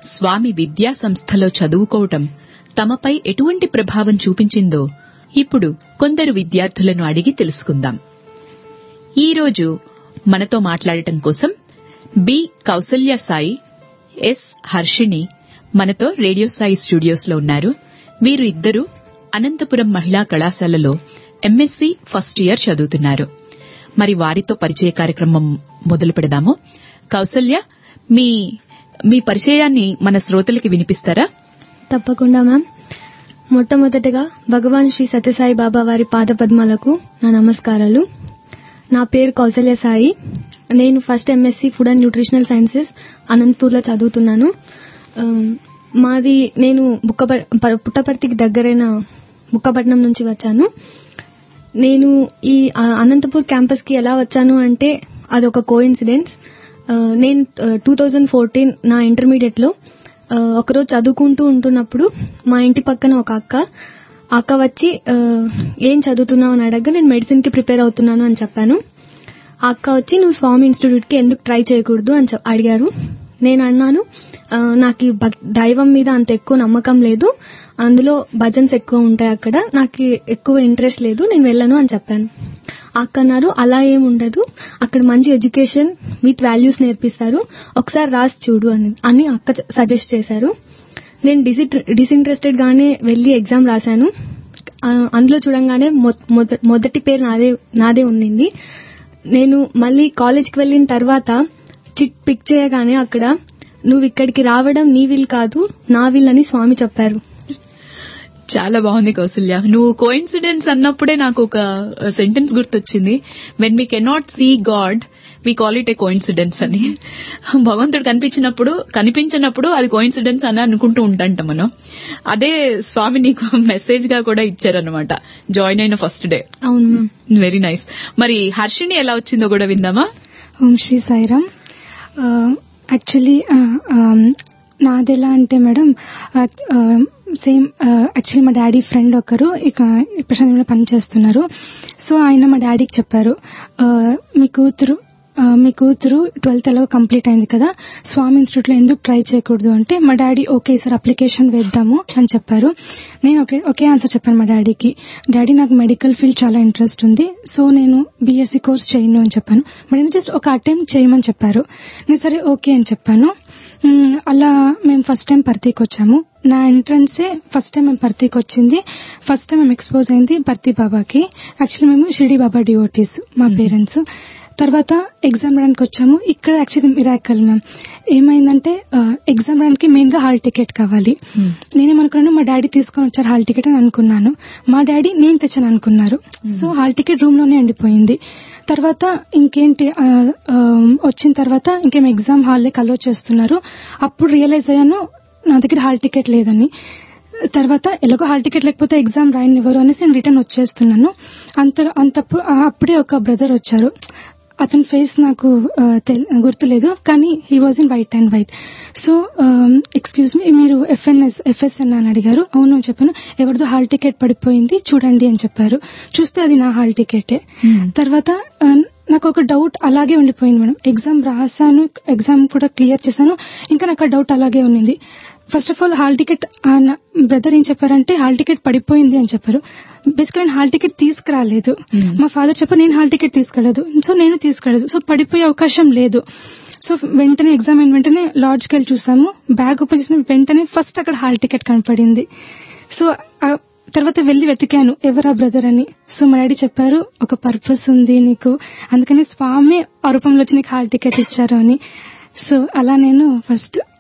స్వామి విద్యా సంస్థలో చదువుకోవటం తమపై ఎటువంటి ప్రభావం చూపించిందో ఇప్పుడు కొందరు విద్యార్థులను అడిగి తెలుసుకుందాం ఈరోజు మనతో మాట్లాడటం కోసం బి కౌసల్య సాయి ఎస్ హర్షిణి మనతో రేడియో సాయి స్టూడియోస్ లో ఉన్నారు వీరు ఇద్దరు అనంతపురం మహిళా కళాశాలలో ఎంఎస్సి ఫస్ట్ ఇయర్ చదువుతున్నారు మరి వారితో పరిచయ కార్యక్రమం మొదలు పెడదాము కౌసల్య మీ మీ పరిచయాన్ని మన శ్రోతలకి వినిపిస్తారా తప్పకుండా మ్యామ్ మొట్టమొదటగా భగవాన్ శ్రీ సత్యసాయి బాబా వారి పాదపద్మాలకు నా నమస్కారాలు నా పేరు కౌసల్య సాయి నేను first MSc food and nutritional sciences అనంతపూర్లో చదువుతున్నాను ఆ, మాది నేను బుక్క పుట్టపర్తికి దగ్గరైన బుక్కపట్నం నుంచి వచ్చాను నేను ఈ ఆ, అనంతపూర్ క్యాంపస్ కి ఎలా వచ్చాను అంటే అది ఒక కో ఇన్సిడెన్స్ నేను టూ థౌజండ్ ఫోర్టీన్ నా ఇంటర్మీడియట్ లో ఆ, ఒకరోజు చదువుకుంటూ ఉంటున్నప్పుడు మా ఇంటి పక్కన ఒక అక్క ఆ అక్క వచ్చి ఆ, ఏం చదువుతున్నావు అని అడగగా నేను మెడిసిన్ కి ప్రిపేర్ అవుతున్నాను అని చెప్పాను ఆ అక్క వచ్చి నువ్వు స్వామి ఇన్స్టిట్యూట్ కి ఎందుకు ట్రై చేయకూడదు అని చెప్- అడిగారు నేను అన్నాను "ఆ, నాకు ఈ భక్- దైవం మీద అంత ఎక్కువ నమ్మకం లేదు అందులో భజన్స్ ఎక్కువ ఉంటాయి అక్కడ నాకు ఎక్కువ ఇంట్రెస్ట్ లేదు నేను వెళ్ళను అని చెప్పాను ఆ అక్క అన్నారు అలా ఏం ఉండదు అక్కడ మంచి ఎడ్యుకేషన్ విత్ వాల్యూస్ నేర్పిస్తారు ఒకసారి రాసి చూడు అని అని అక్క సజెస్ట్ చేశారు నేను డిసి డిసింట్రెస్టెడ్ గానే వెళ్లి ఎగ్జామ్ రాశాను ఆ, అందులో చూడంగానే మొ- మొద- మొదటి పేరు నాదే నాదే ఉండింది నేను మళ్ళీ కాలేజ్కి వెళ్ళిన తర్వాత చిట్ పిక్ చేయగానే అక్కడ నువ్వు ఇక్కడికి రావడం నీ విల్ కాదు నా విల్ అని స్వామి చెప్పారు చాలా బాగుంది కౌసల్య నువ్వు కోయిన్సిడెన్స్ అన్నప్పుడే నాకు ఒక సెంటెన్స్ గుర్తొచ్చింది when we cannot see God we call it a coincidence అని భగవంతుడు కనిపించినప్పుడు కనిపించినప్పుడు అది కోయిన్సిడెన్స్ అని అనుకుంటూ ఉంటాంట మనం అదే స్వామి నీకు మెసేజ్ గా కూడా ఇచ్చారనమాట జాయిన్ అయిన ఫస్ట్ డే అవును మ్యామ్ వెరీ నైస్ మరి హర్షిణి ఎలా వచ్చిందో కూడా విందామా ఓం శ్రీ సాయిరామ్ యాక్చువల్లీ నాది ఎలా అంటే మేడం సేమ్ యాక్చువల్లీ మా డాడీ ఫ్రెండ్ ఒకరు ఇక ప్రశాంతంగా పనిచేస్తున్నారు సో ఆయన మా డాడీకి చెప్పారు ఆ, మీ కూతురు ఆ, మీ కూతురు ట్వెల్త్ ఎలాగో కంప్లీట్ అయింది కదా స్వామి ఇన్స్టిట్యూట్ లో ఎందుకు ట్రై చేయకూడదు అంటే మా డాడీ ఓకే సార్ అప్లికేషన్ వేద్దాము అని చెప్పారు నేను ఒకే ఒకే ఆన్సర్ చెప్పాను మా డాడీకి డాడీ నాకు మెడికల్ ఫీల్డ్ చాలా ఇంట్రెస్ట్ ఉంది సో నేను బీఎస్సీ కోర్స్ చేయను అని చెప్పాను మేడం జస్ట్ ఒక అటెంప్ట్ చేయమని చెప్పారు నేను సరే ఓకే అని చెప్పాను మ్మ్, అలా మేము ఫస్ట్ టైం పర్తీకి వచ్చాము నా ఎంట్రన్సే ఫస్ట్ టైం మేము పర్తీకి వచ్చింది ఫస్ట్ టైం మేము ఎక్స్పోజ్ అయింది పర్తీ బాబాకి యాక్చువల్లీ మేము షిరిడి బాబా డివోటీస్ మా పేరెంట్స్ తర్వాత ఎగ్జామ్ రాయడానికి వచ్చాము ఇక్కడ యాక్చువల్లీ మిరాకల్ మ్యామ్ ఏమైందంటే ఎగ్జామ్ రాయడానికి మెయిన్ గా హాల్ టికెట్ కావాలి నేనేమనుకున్నాను మా డాడీ తీసుకొని వచ్చారు హాల్ టికెట్ అని అనుకున్నాను మా డాడీ నేను తెచ్చాను అనుకున్నారు సో హాల్ టికెట్ రూమ్ లోనే ఉండిపోయింది తర్వాత ఇంకేంటి ఆ, ఆ, వచ్చిన తర్వాత ఇంకేం ఎగ్జామ్ హాల్ అలో చేస్తున్నారు అప్పుడు రియలైజ్ అయ్యాను నా దగ్గర హాల్ టికెట్ లేదని తర్వాత ఎలాగో హాల్ టికెట్ లేకపోతే ఎగ్జామ్ రాయనివ్వరు అనేసి నేను రిటర్న్ వచ్చేస్తున్నాను అంత అంత అప్పుడే ఒక బ్రదర్ వచ్చారు అతని ఫేస్ నాకు ఆ, తెల్- గుర్తులేదు కానీ he was in white and white so excuse me మీరు ఎఫ్ఎన్ఎస్ ఎఫ్ఎస్ఎన్ అని అడిగారు అవును అని చెప్పాను ఎవరిదో హాల్ టికెట్ పడిపోయింది చూడండి అని చెప్పారు చూస్తే అది నా హాల్ టికెటే తర్వాత ఆ, నాకు ఒక డౌట్ అలాగే ఉండిపోయింది మేడం ఎగ్జామ్ రాసాను ఎగ్జామ్ కూడా క్లియర్ చేశాను ఇంకా నాకు ఆ డౌట్ అలాగే ఉన్నింది first of all hall ticket brother ఏం చెప్పారంటే హాల్ టికెట్ పడిపోయింది అని చెప్పారు బేసిక్గా నేను హాల్ టికెట్ తీసుకురాలేదు మా ఫాదర్ చెప్పారు నేను హాల్ టికెట్ తీసుకెళ్ళదు సో నేను తీసుకెళ్ళదు సో పడిపోయే అవకాశం లేదు సో వెంటనే ఎగ్జామ్ అయిన వెంటనే లాడ్జ్కి వెళ్ళి చూసాము బ్యాగ్ ఓపెన్ చేసిన వెంటనే ఫస్ట్ అక్కడ హాల్ టికెట్ కనపడింది సో ఆ తర్వాత వెళ్లి వెతికాను ఎవరా బ్రదర్ అని సో మా డాడీ చెప్పారు ఒక పర్పస్ ఉంది నీకు అందుకని స్వామి ఆ రూపంలో వచ్చి నీకు హాల్ టికెట్ ఇచ్చారు అని సో అలా నేను ఫస్ట్